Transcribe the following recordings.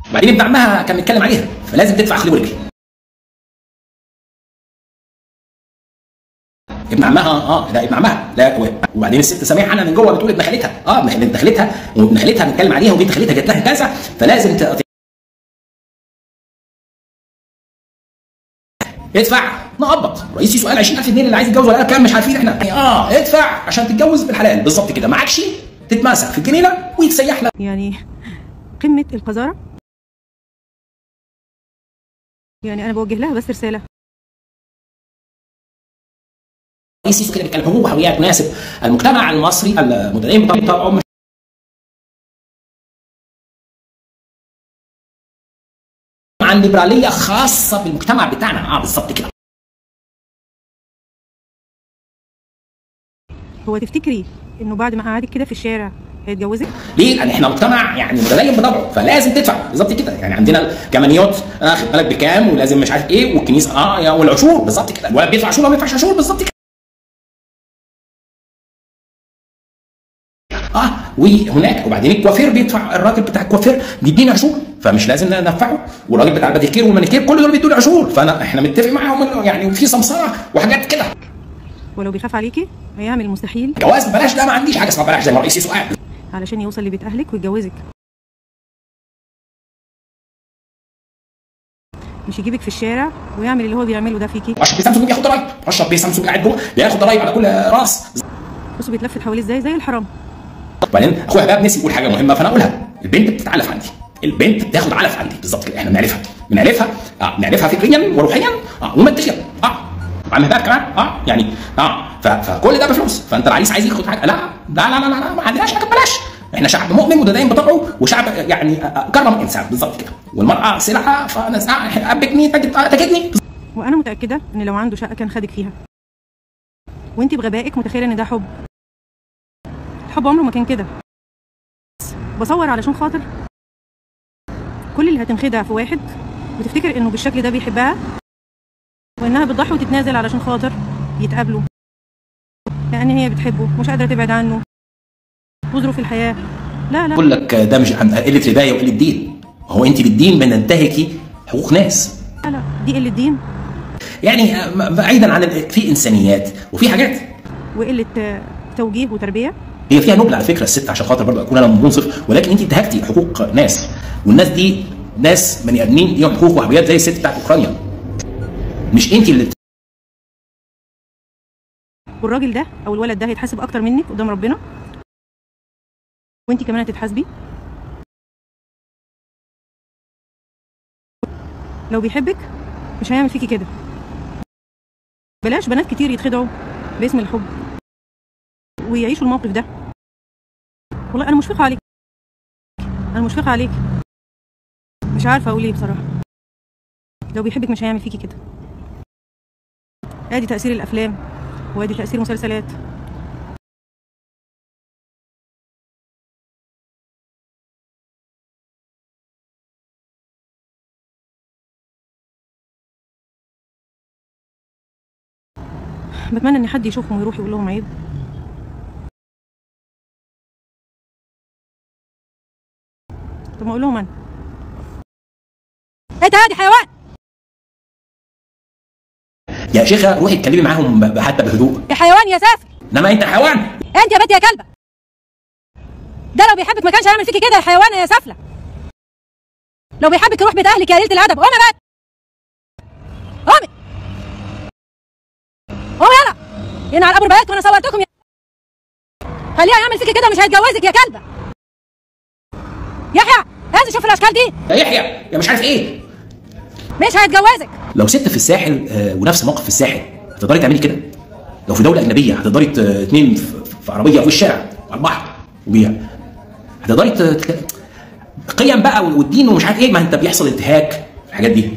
وبعدين ابن عمها كان بيتكلم عليها فلازم تدفع خليه ورجل ابن عمها اه لا ابن عمها لا و- وبعدين الست سامعه عنها من جوه بتقول ابن خالتها اه ابن ابن خالتها وابن خالتها بنتكلم عليها وبنت خالتها جات لها كذا فلازم ت... ادفع نقبض رئيس سؤال 20000 جنيه اللي عايز يتجوز ولا كام مش عارفين احنا اه ادفع عشان تتجوز بالحلال بالظبط كده معكش تتماسك في الجنينه ويتسيح لك يعني قمة القذارة يعني أنا بوجه لها بس رسالة رئيس سيسو كده بيتكلم حقوق وحريات تناسب المجتمع المصري المتدين بطبعه مش عن ليبراليه خاصه بالمجتمع بتاعنا اه بالظبط كده هو تفتكري إنه بعد ما قعدك كده في الشارع هيتجوزك؟ ليه؟ لان احنا مجتمع يعني متدين بطبعه فلازم تدفع بالظبط كده يعني عندنا الجمانيات آه خد بالك بكام ولازم مش عارف ايه والكنيسه اه يا والعشور بالظبط كده الولد بيدفع عشور ولا ما بيدفعش عشور بالظبط كده اه وهناك وبعدين الكوافير بيدفع الراجل بتاع الكوافير بيديني عشور فمش لازم ندفعه والراجل بتاع الباديكير والمانيكير كل دول بيدوا لي عشور فانا احنا متفق معاهم إنه يعني في سمسره وحاجات كده ولو بيخاف عليكي هيعمل المستحيل جواز بلاش ده ما عنديش حاجه اسمها بلاش زي ما رئيسي سؤال علشان يوصل لبيت أهلك ويتجوزك مش يجيبك في الشارع ويعمل اللي هو بيعمله ده فيكي اشرف بيه سامسونج بياخد ضرايب اشرف بيه سامسونج قاعد جوه بياخد ضرايب على كل راس بصوا بيتلفت حواليه ازاي زي الحرام وبعدين اخويا بقى نسي يقول حاجه مهمه فانا اقولها البنت بتتعلف عندي البنت بتاخد علف عندي بالظبط كده احنا بنعرفها بنعرفها اه بنعرفها فكريا وروحيا اه وماديا اه وعم بقى كمان اه يعني اه ف- فكل ده بفلوس فانت العريس عايز ياخد حاجه لا لا لا لا لا, لا ما عندناش حاجه ببلاش احنا شعب مؤمن متدين بطبعه وشعب يعني آه، كرم الانسان بالظبط كده والمراه سلعه فناس آه، ابكني تجد آه، تجدني وانا متاكده ان لو عنده شقه كان خدك فيها وانت بغبائك متخيله ان ده حب الحب عمره ما كان كده بصور علشان خاطر كل اللي هتنخدع في واحد وتفتكر انه بالشكل ده بيحبها وانها بتضحي وتتنازل علشان خاطر يتقابلوا لان هي بتحبه مش قادره تبعد عنه وظروف الحياه لا لا بقول لك ده مش عن قله ربايه وقله دين هو انت بالدين بننتهكي حقوق ناس لا لا دي قله دين يعني آه، بعيدا عن ال- في انسانيات وفي حاجات وقله آه، توجيه وتربيه هي فيها نبل على فكره الست عشان خاطر برضه اكون انا منصف ولكن انت انتهكتي حقوق ناس والناس دي ناس بني ادمين ليهم حقوق وحريات زي الست بتاعت اوكرانيا مش انت اللي والراجل ده او الولد ده هيتحاسب اكتر منك قدام ربنا وانت كمان هتتحاسبي لو بيحبك مش هيعمل فيكي كده بلاش بنات كتير يتخدعوا باسم الحب ويعيشوا الموقف ده والله انا مشفقه عليك انا مشفقه عليك مش عارفه اقول ايه بصراحه لو بيحبك مش هيعمل فيكي كده ادي تاثير الافلام وادي تاثير مسلسلات بتمنى ان حد يشوفهم ويروح يقول لهم عيب طب ما اقول لهم انا انت هادي حيوان يا شيخه روحي اتكلمي معاهم ب- حتى بهدوء يا حيوان يا سافر انما انت حيوان انت يا بنت يا كلبه ده لو بيحبك ما كانش هيعمل فيكي كده يا حيوانه يا سافله لو بيحبك يروح بيت اهلك يا قليله الادب قومي بقى قومي قومي يلا ينعل ابو البيات وانا صورتكم يا خليه يعمل فيكي كده مش هيتجوزك يا كلبه يحيى انزل شوف الاشكال دي يا يحيى يا مش عارف ايه مش هيتجوزك لو ست في الساحل آه، ونفس موقف في الساحل هتقدري تعملي كده لو في دوله اجنبيه هتقدري ت- اتنين في في عربيه في الشارع على البحر وبيها هتقدري ت- ت- قيم بقى والدين ومش عارف ايه ما انت بيحصل انتهاك الحاجات دي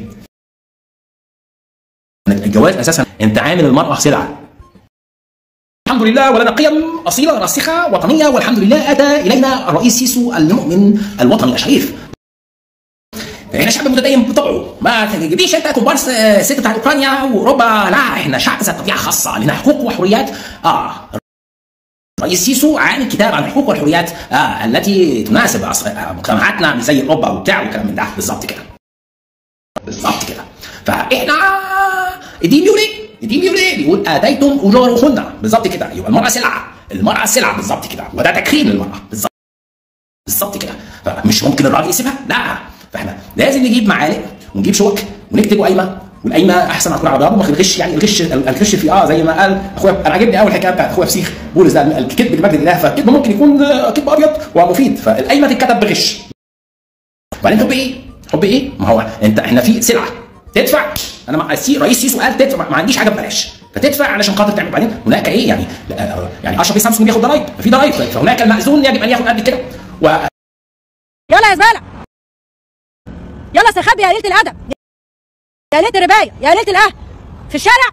الجواز اساسا انت عامل المراه سلعه الحمد لله ولنا قيم اصيله راسخه وطنيه والحمد لله اتى الينا الرئيس سيسو المؤمن الوطني الشريف احنا شعب متدين بطبعه ما تجيبيش انت كومبارس آه، ست بتاعت اوكرانيا واوروبا لا احنا شعب ذات طبيعه خاصه لنا حقوق وحريات اه رئيس سيسو عامل كتاب عن الحقوق والحريات آه التي تناسب أص- آه، مجتمعاتنا مش زي اوروبا وبتاع وكلام من ده بالظبط كده بالظبط كده فاحنا الدين بيقول ايه؟ الدين بيقول ايه؟ بيقول اتيتم اجورهن بالظبط كده يبقى المراه سلعه المراه سلعه بالظبط كده وده تكريم للمراه بالظبط بالظبط كده فمش ممكن الراجل يسيبها لا فاحنا لازم نجيب معالق ونجيب شوك ونكتب قايمه والقايمه احسن ما تكون على بعض الغش يعني الغش الغش في اه زي ما قال اخويا انا عاجبني قوي الحكايه بتاعت اخويا فسيخ بولس ده الكذب لمجد الاله فالكذب ممكن يكون آه، كذب ابيض ومفيد فالقايمه تتكتب بغش وبعدين حب ايه؟ حب ايه؟ ما هو انت احنا في سلعه تدفع انا مع السي رئيس سيسو قال تدفع ما عنديش حاجه ببلاش فتدفع علشان خاطر تعمل بعدين هناك ايه يعني لا، يعني اشرف بيه سامسونج بياخد ضرايب في ضرايب فهناك المأذون يجب ان ياخد قد كده و يلا يا زباله يلا استخبي يا قليله الادب يا قليله الربايه يا قليله القهوه في الشارع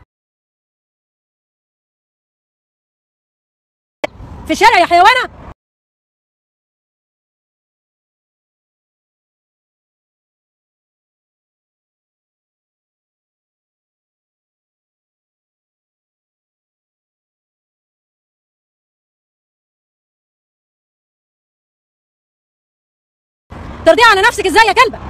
في الشارع يا حيوانه ترضيها على نفسك ازاي يا كلبه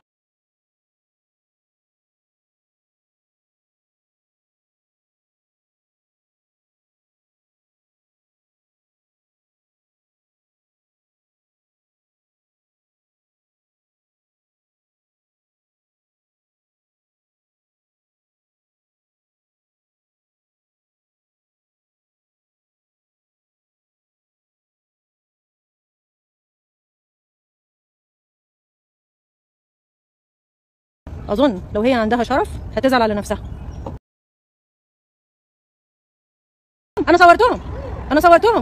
اظن لو هي عندها شرف هتزعل على نفسها انا صورتهم انا صورتهم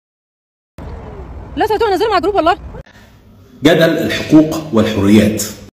لا صورتهم نزلهم على الجروب والله جدل الحقوق والحريات